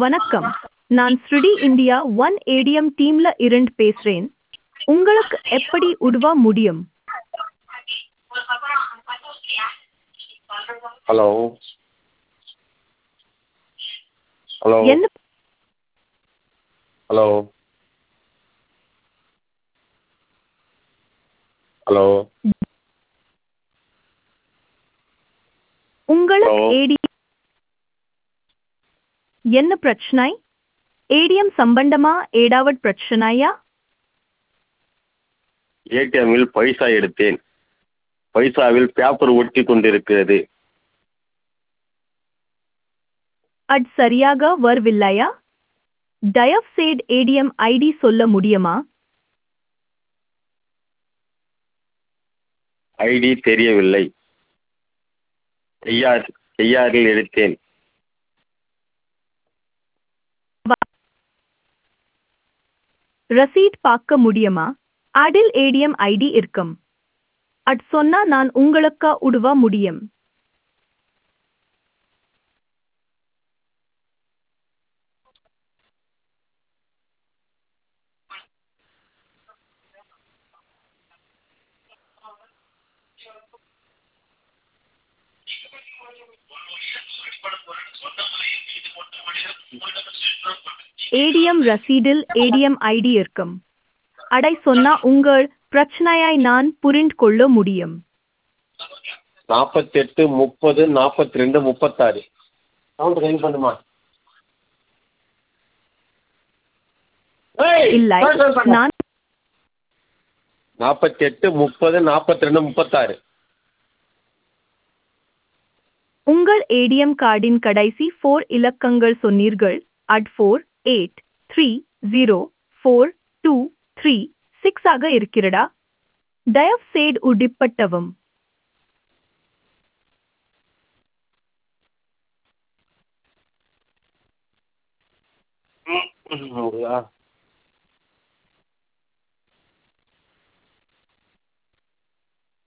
வணக்கம் நான் ஸ்ருடி இந்தியா ஒன் ஏடிஎம் டீம்ல இருந்து பேசுறேன் உங்களுக்கு எப்படி உதவ முடியும் ஹலோ ஹலோ என்ன ஹலோ ஹலோ உங்களுக்கு Hello. ஏடி என்ன பிரச்சனை ஏடிஎம் சம்பந்தமா ஏதாவது பிரச்சனையா ஏடிஎம்மில் பைசா எடுத்தேன் பைசாவில் பேப்பர் ஒட்டி கொண்டிருக்கிறது அது சரியாக வரவில்லையா தயவுசெய்து ஏடிஎம் ஐடி சொல்ல முடியுமா ஐடி தெரியவில்லை செய்யார் செய்யாறில் எடுத்தேன் ரசீட் பார்க்க முடியுமா அதில் ஏடிஎம் ஐடி இருக்கும் அது சொன்னா நான் உங்களுக்கு உதவ முடியும் ஏடிஎம் ரசீடில் ஏடிஎம் ஐடி இருக்கும் அடை சொன்னா உங்கள் பிரச்சனையை நான் புரிந்து கொள்ள முடியும் நாற்பத்தெட்டு முப்பது நாற்பத்தி ரெண்டு முப்பத்தாறு கவுண்ட் ரைன் பண்ணுமா இல்லை நான் நாற்பத்தெட்டு முப்பது நாற்பத்தி ரெண்டு முப்பத்தாறு உங்கள் ஏடிஎம் கார்டின் கடைசி ஃபோர் இலக்கங்கள் சொன்னீர்கள் at four eight three zero four two three six ஆக இருக்கிறதா தயவுசெய்து உடிப்பட்டவும் ம், ம்,